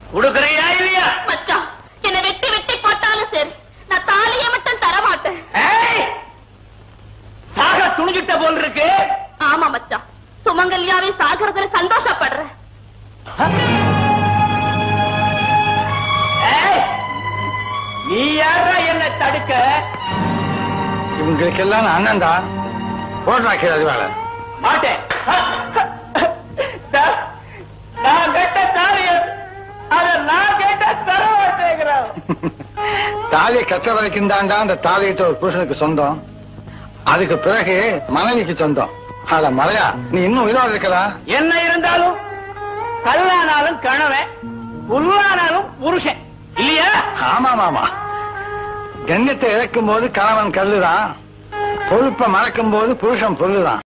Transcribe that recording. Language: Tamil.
கொடுக்கறியா இல்லையா மச்சான் என்னை வெட்டி வெட்டி போட்டாலும் சரி நான் தாலியை மட்டும் தர மாட்டேன் ஏய்! சாக துணிஞ்சிட்ட போல் இருக்கு ஆமா மச்சான் சுமங்கல்யாவை சாகிறதுல சந்தோஷப்படுறேன் ஏய்! நீ யாரா என்ன தடுக்க இவங்களுக்கெல்லாம் நான் அண்ணன்டா போடுறா கீழே அது வேலை மாட்டேன் நான் நான் கேட்ட தாலிய அத நான் கேட்ட தர மாட்டேங்கிறான் தாலியை கற்ற வரைக்கும் தாண்டா அந்த தாலியிட்ட ஒரு புருஷனுக்கு சொந்தம் அதுக்கு பிறகு மனைவிக்கு சொந்தம் அட மலையா நீ இன்னும் உயிரோடு இருக்கலா என்ன இருந்தாலும் கல்லானாலும் கணவன் புல்லானாலும் புருஷன் இல்லையா ஆமா மாமா கண்ணியத்தை இழக்கும் போது கணவன் கல்லுதான் பொறுப்பை மறக்கும் போது புருஷன் பொருளுதான்